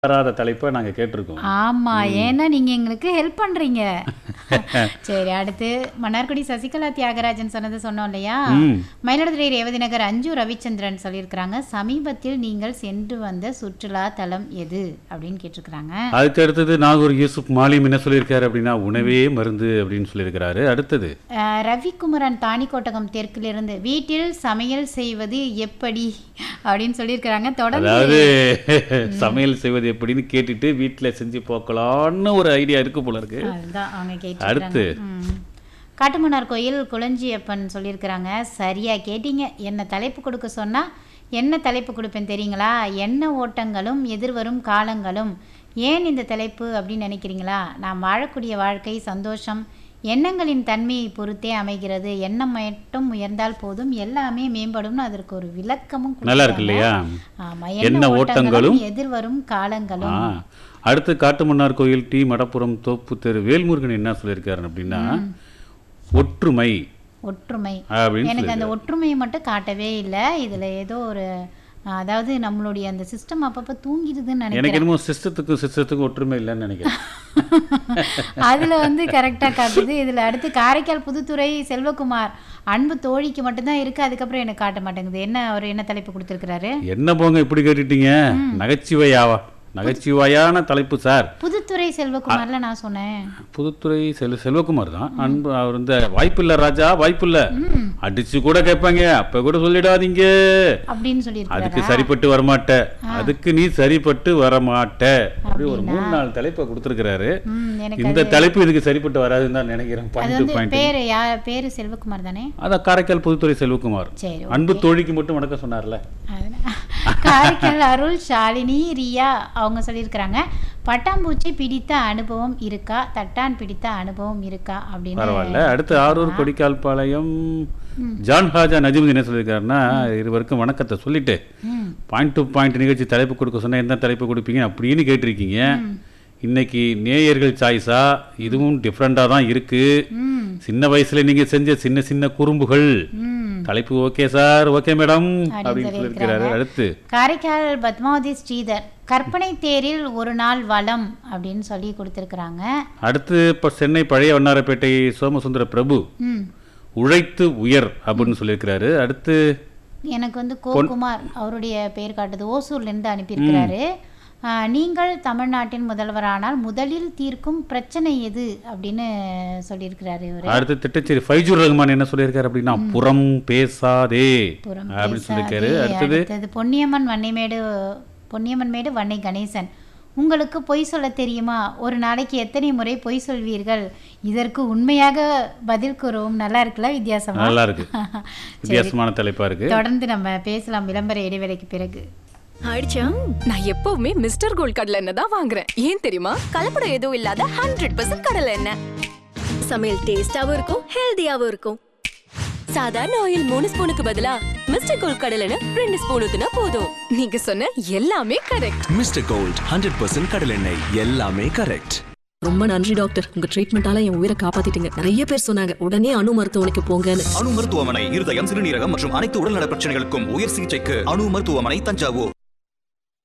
வராத தலைப்பை நாங்க கேட்டிருக்கோம் ஆமா ஏன்னா நீங்க எங்களுக்கு ஹெல்ப் பண்றீங்க சரி அடுத்து மன்னார்குடி சசிகலா தியாகராஜன் சொன்னது சொன்னோம் இல்லையா ம். மயிலாடுதுறை ரேவதி நகர் அஞ்சு ரவிச்சந்திரன் சொல்லியிருக்கிறாங்க சமீபத்தில் நீங்கள் சென்று வந்த சுற்றுலா தலம் எது அப்படின்னு கேட்டிருக்கிறாங்க அதுக்கு அடுத்தது நாகூர் யூசுப் மாலிம் என்ன சொல்லியிருக்காரு அப்படின்னா உணவே மருந்து அப்படின்னு சொல்லியிருக்கிறாரு அடுத்தது அஹ், ரவிக்குமரன் தாணிக்கோட்டகம் தெற்கிலிருந்து வீட்டில் சமையல் செய்வது எப்படி அப்படின்னு சொல்லியிருக்கிறாங்க தொடர்ந்து அதாவது சமையல் செய்வது எப்படின்னு கேட்டுட்டு வீட்டுல செஞ்சு போக்கலான்னு ஒரு ஐடியா இருக்கு போல இருக்கு அதுதான் அவங்க அடுத்து? கேட்டு காட்டுமன்னார் கோயில் குளஞ்சியப்பன் சொல்லியிருக்கிறாங்க சரியா கேட்டீங்க என்ன தலைப்பு கொடுக்க சொன்னா என்ன தலைப்பு கொடுப்பேன் தெரியுங்களா என்ன ஓட்டங்களும் எதிர்வரும் காலங்களும் ஏன் இந்த தலைப்பு அப்படின்னு நினைக்கிறீங்களா நாம் வாழக்கூடிய வாழ்க்கை சந்தோஷம் எண்ணங்களின் தன்மையை பொறுத்தே அமைகிறது எண்ணம் மட்டும் உயர்ந்தால் போதும் எல்லாமே மேம்படும்னு அதற்கு ஒரு விளக்கமும் நல்லா இருக்கு இல்லையா ஆமா என்ன என்ன ஓட்டங்களும் ஓட்டங்களும் எதிர்வரும் காலங்களும் ஆ அடுத்து காட்டுமன்னார் கோயில் டி மடப்புறம் தோப்பு தெரு வேல்முருகன் என்ன சொல்லியிருக்காரு அப்படின்னா ஒற்றுமை ஒற்றுமை அப்படின்னு எனக்கு அந்த ஒற்றுமையை மட்டும் காட்டவே இல்லை இதுல ஏதோ ஒரு அதாவது நம்மளுடைய அந்த சிஸ்டம் அப்பப்போ தூங்கிடுதுன்னு நினைக்கிறேன் எனக்கு என்னமோ சிஸ்டத்துக்கும் சிஸ்டத்துக்கும் ஒற்றுமை இல்லைன்னு நினைக்கிறேன் அதுல வந்து கரெக்டா காட்டுது இதுல அடுத்து காரைக்கால் புதுத்துறை செல்வகுமார் அன்பு தோழிக்கு மட்டும்தான் இருக்கு அதுக்கப்புறம் எனக்கு காட்ட மாட்டேங்குது என்ன அவர் என்ன தலைப்பு கொடுத்துருக்கிறாரு என்ன போங்க இப்படி கேட்டுட்டீங்க நகைச்சுவையாவா நகைச்சுவையான தலைப்பு சார் புதுத்துறை செல்வகுமார்ல நான் சொன்னேன் புதுத்துறை செல் செல்வகுமார் தான் அன்பு அவர் இந்த வாய்ப்பில்லை ராஜா வாய்ப்பில்லை அடிச்சு கூட கேட்பாங்க அப்ப கூட சொல்லிடாதீங்க அப்படின்னு சொல்லியிருக்காரு அதுக்கு சரிப்பட்டு வரமாட்ட அதுக்கு நீ சரிப்பட்டு வரமாட்ட அப்படி ஒரு மூணு நாலு தலைப்பை கொடுத்துருக்கிறாரு ம் எனக்கு இந்த தலைப்பு இதுக்கு சரிப்பட்டு வராதுன்னு தான் நினைக்கிறேன் அது பாயிண்ட் வந்து பாயிண்ட் பேரு யா பேரு செல்வகுமார் தானே அதான் காரைக்கால் புதுத்துறை செல்வகுமார் சரி அன்பு தோழிக்கு மட்டும் வணக்கம் சொன்னார்ல அதனா- காரைக்கால் அருள் ஷாலினி ரியா அவங்க சொல்லியிருக்கிறாங்க பட்டாம்பூச்சி பிடித்த அனுபவம் இருக்கா தட்டான் பிடித்த அனுபவம் இருக்கா அப்படின்னு பரவாயில்ல அடுத்து ஆரூர் கொடிக்கால்பாளையம் ஜான் ஹாஜா நஜிமுதீன் என்ன சொல்லியிருக்காருன்னா இருவருக்கும் வணக்கத்தை சொல்லிட்டு ம் பாயிண்ட் டு பாயிண்ட் நிகழ்ச்சி தலைப்பு கொடுக்க சொன்னா எந்த தலைப்பு கொடுப்பீங்க அப்படின்னு கேட்டிருக்கீங்க இன்னைக்கு நேயர்கள் சாய்ஸா இதுவும் டிஃப்ரெண்டாக தான் இருக்கு ம் சின்ன வயசுல நீங்க செஞ்ச சின்ன சின்ன குறும்புகள் ம் தலைப்பு ஓகே சார் ஓகே மேடம் அப்படின்னு அப்படின்னு சொல்லியிருக்கிறாரு அடுத்து காரைக்கால் பத்மாவதி ஸ்ரீதர் கற்பனை தேரில் ஒரு நாள் வளம் அப்படின்னு சொல்லி கொடுத்துருக்குறாங்க அடுத்து இப்போ சென்னை பழைய வண்ணாரப்பேட்டை சோமசுந்தர பிரபு ம் உழைத்து உயர் அப்படின்னு சொல்லியிருக்கிறாரு அடுத்து எனக்கு வந்து கோகுமார் அவருடைய பெயர் காட்டுது ஓசூர்லேருந்து அனுப்பியிருக்கிறாரு ஆ, நீங்கள் தமிழ்நாட்டின் முதல்வரானால் முதலில் தீர்க்கும் பிரச்சனை எது அப்படின்னு சொல்லியிருக்கிறாரு இவர் அடுத்து திட்டச்சேரி ஃபைஜூர் ரஹ்மான் என்ன சொல்லியிருக்காரு அப்படின்னா புறம் பேசாதே புறம் அப்படின்னு சொல்லியிருக்காரு பேசாதே. அடுத்தது அடுத்தது பொன்னியம்மன் வன்னிமேடு பொன்னியம்மன் மேடு வன்னை கணேசன் உங்களுக்கு பொய் சொல்ல தெரியுமா ஒரு நாளைக்கு எத்தனை முறை பொய் சொல்வீர்கள் இதற்கு உண்மையாக பதில் கூறவும் நல்லா இருக்குல்ல வித்தியாசமா நல்லா இருக்கு வித்தியாசமான தலைப்பா இருக்கு தொடர்ந்து நம்ம பேசலாம் விளம்பர இடைவேளைக்கு பிறகு ஆயிடுச்சா நான் எப்பவுமே மிஸ்டர் கோல்ட் கடலை எண்ணெய் தான் வாங்குறேன் ஏன் தெரியுமா கலப்படம் எதுவும் இல்லாத ஹண்ட்ரட் பர்சன்ட் கடலை எண்ணெய் சமையல் டேஸ்டாவும் இருக்கும் ஹெல்தியாவும் இருக்கும் சாதாரண ஆயில் மூணு ஸ்பூனுக்கு பதிலா மிஸ்டர் கோல்ட் கடலை எண்ணெய் ரெண்டு ஸ்பூன் ஊத்துனா போதும் நீங்க சொன்ன எல்லாமே correct mister gold hundred percent கடலெண்ணெய் எல்லாமே கரெக்ட் ரொம்ப நன்றி டாக்டர் உங்க ட்ரீட்மெண்டால என் உயிரை காப்பாத்திட்டீங்க நிறைய பேர் சொன்னாங்க உடனே அணு மருத்துவமனைக்கு போங்கன்னு அணு மருத்துவமனை இருதயம் சிறுநீரகம் மற்றும் அனைத்து உடல்நல பிரச்சனைகளுக்கும் உயர் சிகிச்சைக்கு அணு மருத்துவமனை தஞ்சாவூர்